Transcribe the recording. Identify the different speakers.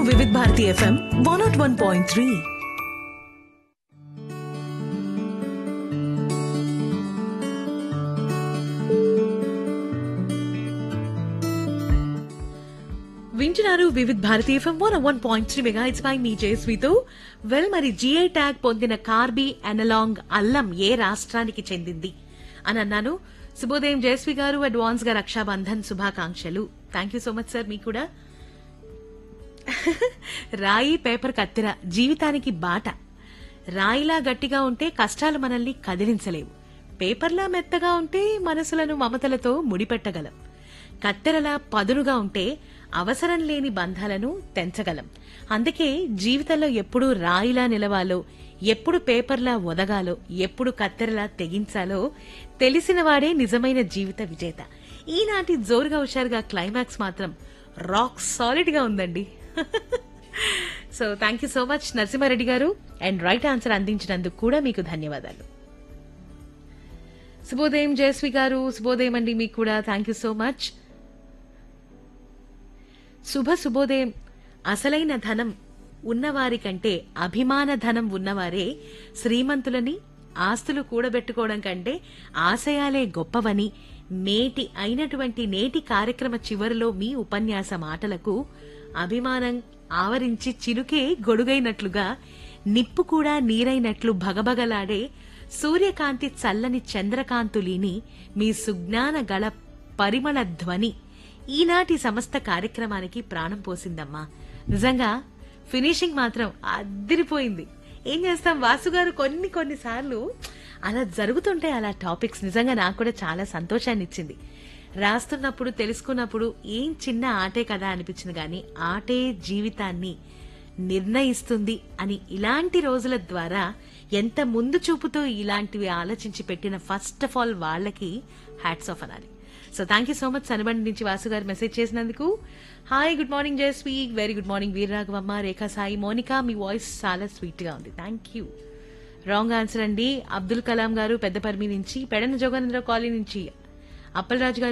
Speaker 1: వివిధ Bharati FM one nought one point three వింటున్నారు Vividh Bharati FM one one point three mega it's by మీ జయస్వితో well మరి జిఐ ట్యాగ్ పొందిన కార్బీ అనలాంగ్ అల్లం ఏ రాష్ట్రానికి చెందింది అని అన్నాను శుభోదయం జయస్వి గారు అడ్వాన్స్ గా రక్షాబంధన్ శుభాకాంక్షలు thank you so much sir మీకు కూడా రాయి పేపర్ కత్తెర జీవితానికి బాట రాయిలా గట్టిగా ఉంటే కష్టాలు మనల్ని కదిలించలేవు పేపర్లా మెత్తగా ఉంటే మనసులను మమతలతో ముడిపెట్టగలం కత్తెరలా పదునుగా ఉంటే అవసరం లేని బంధాలను తెంచగలం అందుకే జీవితంలో ఎప్పుడు రాయిలా నిలవాలో ఎప్పుడు పేపర్లా ఒదగాలో ఎప్పుడు కత్తెరలా తెగించాలో తెలిసినవాడే నిజమైన జీవిత విజేత ఈనాటి జోరుగా హుషారుగా క్లైమాక్స్ మాత్రం రాక్ సాలిడ్ గా ఉందండి so thank you so much Narasimha Reddy గారు అండ్ రైట్ ఆన్సర్ అందించినందుకు కూడా మీకు ధన్యవాదాలు శుభోదయం జయశ్రీ గారు శుభోదయం అండి మీకు కూడా థ్యాంక్ యూ సో మచ్ శుభ శుభోదయం అసలైన ధనం ఉన్నవారి కంటే అభిమాన ధనం ఉన్నవారే శ్రీమంతులని ఆస్తులు కూడబెట్టుకోవడం కంటే ఆశయాలే గొప్పవని నేటి అయినటువంటి నేటి కార్యక్రమ చివరిలో మీ ఉపన్యాస మాటలకు అభిమానం ఆవరించి చిలుకే గొడుగైనట్లుగా నిప్పు కూడా నీరైనట్లు భగభగలాడే సూర్యకాంతి చల్లని చంద్రకాంతులీని మీ సుజ్ఞాన గల పరిమళ ధ్వని ఈనాటి సమస్త కార్యక్రమానికి ప్రాణం పోసిందమ్మా నిజంగా ఫినిషింగ్ మాత్రం అదిరిపోయింది ఏం చేస్తాం వాసు గారు కొన్ని కొన్ని సార్లు అలా జరుగుతుంటాయి అలా టాపిక్స్ నిజంగా నాకు కూడా చాలా సంతోషాన్ని ఇచ్చింది రాస్తున్నప్పుడు తెలుసుకున్నప్పుడు ఏం చిన్న ఆటే కదా అనిపించింది కానీ ఆటే జీవితాన్ని నిర్ణయిస్తుంది అని ఇలాంటి రోజుల ద్వారా ఎంత ముందు చూపుతో ఇలాంటివి ఆలోచించి పెట్టిన ఫస్ట్ ఆఫ్ ఆల్ వాళ్ళకి హ్యాట్స్ ఆఫ్ అనాలి so thank you so much Sanabandi నుంచి వాసు గారు మెసేజ్ చేసినందుకు hi good morning Jayaswi very good morning Veeraraghavamma Rekha Sai Monica మీ వాయిస్ చాలా స్వీట్ గా ఉంది థ్యాంక్ యూ రాంగ్ ఆన్సర్ అండి అబ్దుల్ కలాం గారు పెద్దపర్మి నుంచి పెడన జోగానందరావు కాలనీ నుంచి అప్పలరాజు గారు